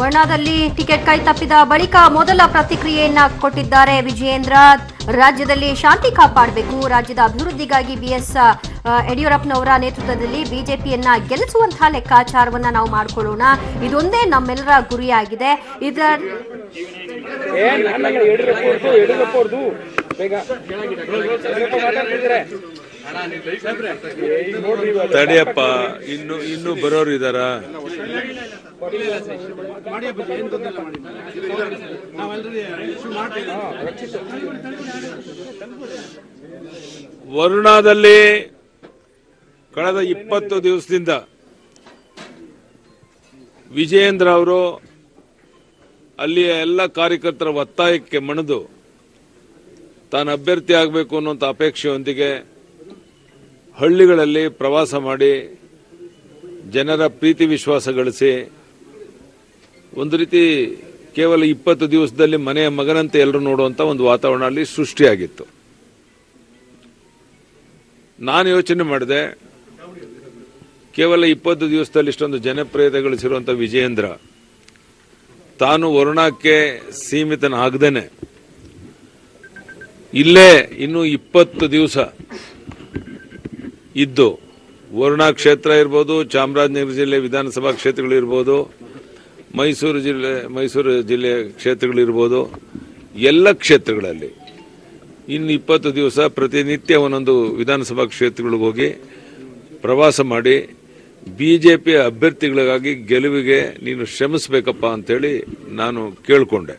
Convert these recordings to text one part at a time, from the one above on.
ವರ್ಣಾದಲ್ಲಿ ticket ಕೈ ತಪ್ಪಿದ ಬಳಿಕ ಮೊದಲ ಪ್ರತಿಕ್ರಿಯೆಯನ್ನ ಕೊಟ್ಟಿದ್ದಾರೆ ವಿಜಯೇಂದ್ರ ರಾಜ್ಯದಲ್ಲಿ ಶಾಂತಿ ಕಾಪಾಡಬೇಕು ರಾಜ್ಯದ ಅಭಿವೃದ್ಧಿಗಾಗಿ ಬಿಎಸ್ ಯಡಿಯೂರಪ್ಪನವರ ನೇತೃತ್ವದಲ್ಲಿ ಬಿಜೆಪಿಯನ್ನ ಗೆಲ್ಲಿಸುವಂತಹ ಲೆಕ್ಕಾಚಾರವನ್ನ ನಾವು ಮಾಡ್ಕೊಳ್ಳೋಣ ಇದೊಂದೇ ನಮ್ಮೆಲ್ಲರ ಗುರಿಯಾಗಿದೆ ಇದರ ಏ ನಾನಲ್ಲ ಯಡಿಯೂರಪ್ಪ ಅವ್ರದ್ದು ಯಡಿಯೂರಪ್ಪ ಅವ್ರದ್ದು ಬೇಗ ಯಡಿಯೂರಪ್ಪ ಮಾತಾಡ್ತಿದ್ರೆ ಏ, ಈಗ ನೋಡ್ರಿ ಇವಾಗ. ತಡಿಯಪ್ಪ ಇನ್ನು ಇನ್ನು ಬರೋರು ಇದಾರ ವರುಣಾದಲ್ಲಿ ಕಳೆದ ಇಪ್ಪತ್ತು ದಿವಸದಿಂದ ವಿಜಯೇಂದ್ರ ಅವರು ಅಲ್ಲಿಯ ಎಲ್ಲ ಕಾರ್ಯಕರ್ತರ ಒತ್ತಾಯಕ್ಕೆ ಮಣಿದು ತಾನು ಅಭ್ಯರ್ಥಿ ಆಗಬೇಕು ಅನ್ನುವಂಥ ಅಪೇಕ್ಷೆಯೊಂದಿಗೆ ಹಳ್ಳಿಗಳಲ್ಲಿ ಪ್ರವಾಸ ಮಾಡಿ ಜನರ ಪ್ರೀತಿ ವಿಶ್ವಾಸ ಗಳಿಸಿ ಒಂದು ರೀತಿ ಕೇವಲ ಇಪ್ಪತ್ತು ದಿವಸದಲ್ಲಿ ಮನೆಯ ಮಗನಂತೆ ಎಲ್ಲರೂ ನೋಡುವಂತ ಒಂದು ವಾತಾವರಣ ಅಲ್ಲಿ ಸೃಷ್ಟಿಯಾಗಿತ್ತು ನಾನು ಯೋಚನೆ ಮಾಡಿದೆ ಕೇವಲ ಇಪ್ಪತ್ತು ದಿವಸದಲ್ಲಿ ಇಷ್ಟೊಂದು ಜನಪ್ರಿಯತೆ ಗಳಿಸಿರುವಂತ ವಿಜಯೇಂದ್ರ ತಾನು ವರುಣಕ್ಕೆ ಸೀಮಿತನಾಗದೇನೆ ಇಲ್ಲೇ ಇನ್ನು ಇಪ್ಪತ್ತು ದಿವಸ ಇದ್ದು ವರುಣಾ ಕ್ಷೇತ್ರ ಇರ್ಬೋದು ಚಾಮರಾಜನಗರ ಜಿಲ್ಲೆ ವಿಧಾನಸಭಾ ಕ್ಷೇತ್ರಗಳಿರ್ಬೋದು ಮೈಸೂರು ಜಿಲ್ಲೆ ಮೈಸೂರು ಜಿಲ್ಲೆ ಕ್ಷೇತ್ರಗಳಿರ್ಬೋದು ಎಲ್ಲ ಕ್ಷೇತ್ರಗಳಲ್ಲಿ ಇನ್ನು ಇಪ್ಪತ್ತು ದಿವಸ ಪ್ರತಿನಿತ್ಯ ಒಂದೊಂದು ವಿಧಾನಸಭಾ ಕ್ಷೇತ್ರಗಳಿಗೆ ಹೋಗಿ ಪ್ರವಾಸ ಮಾಡಿ ಬಿಜೆಪಿ ಅಭ್ಯರ್ಥಿಗಳಿಗಾಗಿ ಗೆಲುವಿಗೆ ನೀನು ಶ್ರಮಿಸಬೇಕಪ್ಪ ಅಂತೇಳಿ ನಾನು ಕೇಳಿಕೊಂಡೆ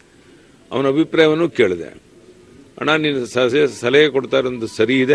ಅವನ ಅಭಿಪ್ರಾಯವನ್ನು ಕೇಳಿದೆ ಅಣ್ಣ ನೀನು ಸಲಹೆ ಸಲಹೆ ಕೊಡ್ತಾ ಇರೋದು ಸರಿ ಇದೆ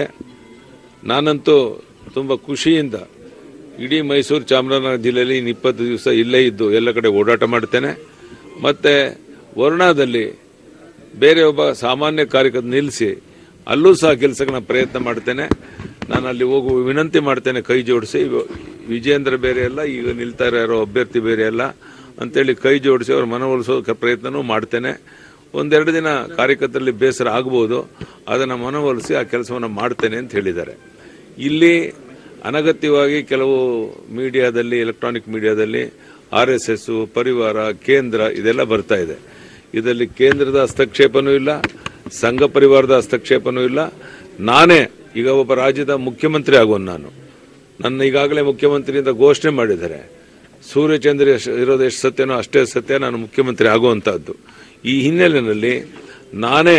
ನಾನಂತೂ ತುಂಬ ಖುಷಿಯಿಂದ ಇಡೀ ಮೈಸೂರು ಚಾಮರಾಜನಗರ ಜಿಲ್ಲೆಯಲ್ಲಿ ಇನ್ನು ಇಪ್ಪತ್ತು ದಿವಸ ಇಲ್ಲೇ ಇದ್ದು ಎಲ್ಲ ಕಡೆ ಓಡಾಟ ಮಾಡ್ತೇನೆ ಮತ್ತೆ ವರುಣಾದಲ್ಲಿ ಬೇರೆ ಒಬ್ಬ ಸಾಮಾನ್ಯ ಕಾರ್ಯಕರ್ತ ನಿಲ್ಲಿಸಿ ಅಲ್ಲೂ ಸಹ ಗೆಲ್ಸಕ್ಕೆ ನಾನು ಪ್ರಯತ್ನ ಮಾಡ್ತೇನೆ ನಾನು ಅಲ್ಲಿ ಹೋಗುವ ವಿನಂತಿ ಮಾಡ್ತೇನೆ ಕೈ ಜೋಡಿಸಿ ಇವ- ವಿಜೇಂದ್ರ ಬೇರೆ ಅಲ್ಲ ಈಗ ನಿಲ್ತಾ ಇರೋ ಅಭ್ಯರ್ಥಿ ಬೇರೆ ಅಲ್ಲ ಅಂತೇಳಿ ಕೈ ಜೋಡಿಸಿ ಅವ್ರ ಮನವೊಲಿಸೋ ಕ- ಪ್ರಯತ್ನನೂ ಮಾಡ್ತೇನೆ ಒಂದೆರಡು ದಿನ ಕಾರ್ಯಕರ್ತರಲ್ಲಿ ಬೇಸರ ಆಗ್ಬೋದು ಅದನ್ನು ಮನವೊಲಿಸಿ ಆ ಕೆಲಸವನ್ನು ಮಾಡ್ತೇನೆ ಅಂತ ಹೇಳಿದ್ದಾರೆ ಇಲ್ಲಿ ಅನಗತ್ಯವಾಗಿ ಕೆಲವು ಮೀಡಿಯಾದಲ್ಲಿ ಎಲೆಕ್ಟ್ರಾನಿಕ್ ಮೀಡಿಯಾದಲ್ಲಿ ಆರ್ ಎಸ್ ಎಸ್ ಪರಿವಾರ ಕೇಂದ್ರ ಇದೆಲ್ಲ ಬರ್ತಾ ಇದೆ ಇದರಲ್ಲಿ ಕೇಂದ್ರದ ಹಸ್ತಕ್ಷೇಪನೂ ಇಲ್ಲ ಸಂಘ ಪರಿವಾರದ ಹಸ್ತಕ್ಷೇಪನೂ ಇಲ್ಲ ನಾನೇ ಈಗ ಒಬ್ಬ ರಾಜ್ಯದ ಮುಖ್ಯಮಂತ್ರಿ ಆಗೋನು ನಾನು ನನ್ನ ಈಗಾಗಲೇ ಮುಖ್ಯಮಂತ್ರಿಯಿಂದ ಘೋಷಣೆ ಮಾಡಿದ್ದಾರೆ ಸೂರ್ಯಚಂದ್ರ ಎಷ್ಟ್- ಇರೋದು ಎಷ್ಟು ಸತ್ಯನೋ ಅಷ್ಟೇ ಸತ್ಯ ನಾನು ಮುಖ್ಯಮಂತ್ರಿ ಆಗುವಂತಹದ್ದು ಈ ಹಿನ್ನೆಲೆಯಲ್ಲಿ ನಾನೇ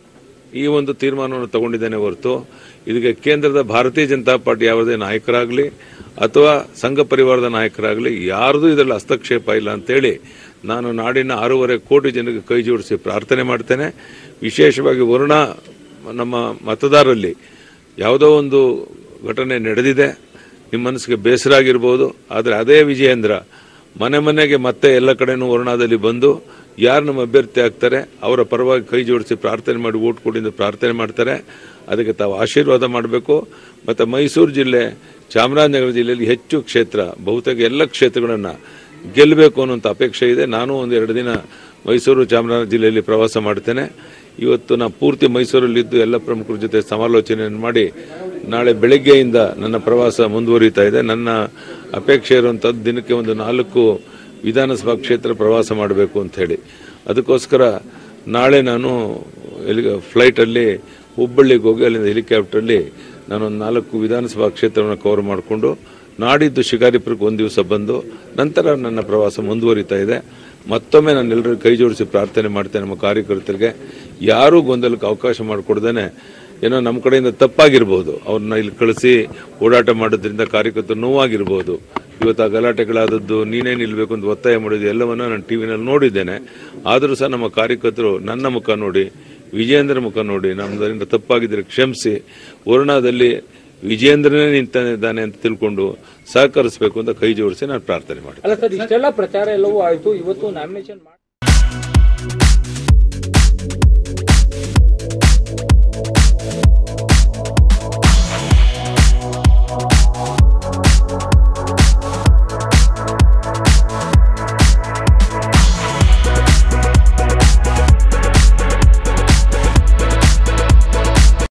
ಈ ಒಂದು ತೀರ್ಮಾನವನ್ನು ತಗೊಂಡಿದ್ದೇನೆ ಹೊರತು ಇದಕ್ಕೆ ಕೇಂದ್ರದ ಭಾರತೀಯ ಜನತಾ ಪಾರ್ಟಿ ಯಾವುದೇ ನಾಯಕರಾಗಲಿ ಅಥವಾ ಸಂಘ ಪರಿವಾರದ ನಾಯಕರಾಗಲಿ ಯಾರ್ದು ಇದರಲ್ಲಿ ಹಸ್ತಕ್ಷೇಪ ಇಲ್ಲ ಅಂತೇಳಿ ನಾನು ನಾಡಿನ ಆರೂವರೆ ಕೋಟಿ ಜನರಿಗೆ ಕೈ ಜೋಡಿಸಿ ಪ್ರಾರ್ಥನೆ ಮಾಡ್ತೇನೆ ವಿಶೇಷವಾಗಿ ವರುಣ ನಮ್ಮ ಮತದಾರರಲ್ಲಿ ಯಾವುದೋ ಒಂದು ಘಟನೆ ನಡೆದಿದೆ ನಿಮ್ಮ ಮನಸ್ಸಿಗೆ ಬೇಸರ ಆಗಿರ್ಬೋದು ಆದರೆ ಅದೇ ವಿಜಯೇಂದ್ರ ಮನೆ ಮನೆಗೆ ಮತ್ತೆ ಎಲ್ಲ ಕಡೆನೂ ವರುಣಾದಲ್ಲಿ ಬಂದು ಯಾರು ನಮ್ಮ ಅಭ್ಯರ್ಥಿ ಆಗ್ತಾರೆ ಅವರ ಪರವಾಗಿ ಕೈ ಜೋಡಿಸಿ ಪ್ರಾರ್ಥನೆ ಮಾಡಿ ಓಟ್ ಕೊಟ್ಟಿದ್ದು ಪ್ರಾರ್ಥನೆ ಮಾಡ್ತಾರೆ ಅದಕ್ಕೆ ತಾವು ಆಶೀರ್ವಾದ ಮಾಡಬೇಕು ಮತ್ತು ಮೈಸೂರು ಜಿಲ್ಲೆ ಚಾಮರಾಜನಗರ ಜಿಲ್ಲೆಯಲ್ಲಿ ಹೆಚ್ಚು ಕ್ಷೇತ್ರ ಬಹುತೇಕ ಎಲ್ಲ ಕ್ಷೇತ್ರಗಳನ್ನು ಗೆಲ್ಲಬೇಕು ಅನ್ನುವಂಥ ಅಪೇಕ್ಷೆ ಇದೆ ನಾನು ಒಂದು ಎರಡು ದಿನ ಮೈಸೂರು ಚಾಮರಾಜನಗರ ಜಿಲ್ಲೆಯಲ್ಲಿ ಪ್ರವಾಸ ಮಾಡ್ತೇನೆ ಇವತ್ತು ನಾ ಪೂರ್ತಿ ಮೈಸೂರಲ್ಲಿದ್ದು ಎಲ್ಲ ಪ್ರಮುಖರ ಜೊತೆ ಸಮಾಲೋಚನೆಯನ್ನು ಮಾಡಿ ನಾಳೆ ಬೆಳಗ್ಗೆಯಿಂದ ನನ್ನ ಪ್ರವಾಸ ಮುಂದುವರಿತಾ ಇದೆ ನನ್ನ ಅಪೇಕ್ಷೆ ಇರುವಂಥದ್ದು ದಿನಕ್ಕೆ ಒಂದು ನಾಲ್ಕು ವಿಧಾನಸಭಾ ಕ್ಷೇತ್ರ ಪ್ರವಾಸ ಮಾಡಬೇಕು ಅಂತ ಹೇಳಿ ಅದಕ್ಕೋಸ್ಕರ ನಾಳೆ ನಾನು ಎಲ್ಲಿ ಫ್ಲೈಟಲ್ಲಿ ಹುಬ್ಬಳ್ಳಿಗೆ ಹೋಗಿ ಅಲ್ಲಿಂದ ಹೆಲಿಕಾಪ್ಟರ್ಲಿ ನಾನೊಂದು ನಾಲ್ಕು ವಿಧಾನಸಭಾ ಕ್ಷೇತ್ರವನ್ನು ಕವರ್ ಮಾಡಿಕೊಂಡು ನಾಡಿದ್ದು ಶಿಕಾರಿಪುರಕ್ಕೆ ಒಂದು ದಿವಸ ಬಂದು ನಂತರ ನನ್ನ ಪ್ರವಾಸ ಮುಂದುವರಿತಾ ಇದೆ ಮತ್ತೊಮ್ಮೆ ನಾನು ಎಲ್ಲರಿಗೂ ಕೈ ಜೋಡಿಸಿ ಪ್ರಾರ್ಥನೆ ಮಾಡ್ತೇನೆ ನಮ್ಮ ಕಾರ್ಯಕರ್ತರಿಗೆ ಯಾರೂ ಗೊಂದಲಕ್ಕೆ ಅವಕಾಶ ಮಾಡಿಕೊಡ್ದೇನೆ ಏನೋ ನಮ್ಮ ಕಡೆಯಿಂದ ತಪ್ಪಾಗಿರ್ಬೋದು ಅವ್ರನ್ನ ಇಲ್ಲಿ ಕಳಿಸಿ ಓಡಾಟ ಮಾಡೋದ್ರಿಂದ ಕಾರ್ಯಕರ್ತರು ನೋವಾಗಿರ್ಬೋದು ಇವತ್ತು ಆ ಗಲಾಟೆಗಳಾದದ್ದು ನೀನೇ ನಿಲ್ಬೇಕು ಅಂತ ಒತ್ತಾಯ ಮಾಡಿದ್ದು ಎಲ್ಲವನ್ನ ನಾನು ಟಿವಿನಲ್ಲಿ ನೋಡಿದ್ದೇನೆ ಆದರೂ ಸಹ ನಮ್ಮ ಕಾರ್ಯಕರ್ತರು ನನ್ನ ಮುಖ ನೋಡಿ ವಿಜಯೇಂದ್ರ ಮುಖ ನೋಡಿ ನಮ್ಮದರಿಂದ ತಪ್ಪಾಗಿದ್ದರೆ ಕ್ಷಮಿಸಿ ವರುಣಾದಲ್ಲಿ ವಿಜಯೇಂದ್ರನೇ ನಿಂತಿದ್ದಾನೆ ಅಂತ ತಿಳ್ಕೊಂಡು ಸಹಕರಿಸಬೇಕು ಅಂತ ಕೈ ಜೋಡಿಸಿ ನಾನು ಪ್ರಾರ್ಥನೆ ಮಾಡ್ತೀನಿ ಅಲ್ಲ ಸರ್ ಇಷ್ಟೆಲ್ಲ ಪ್ರಚಾರ ಎಲ್ಲವೂ ಆಯ್ತು ಇವತ್ತು ನಾಮಿನೇಷನ್ ಮಾಡಿ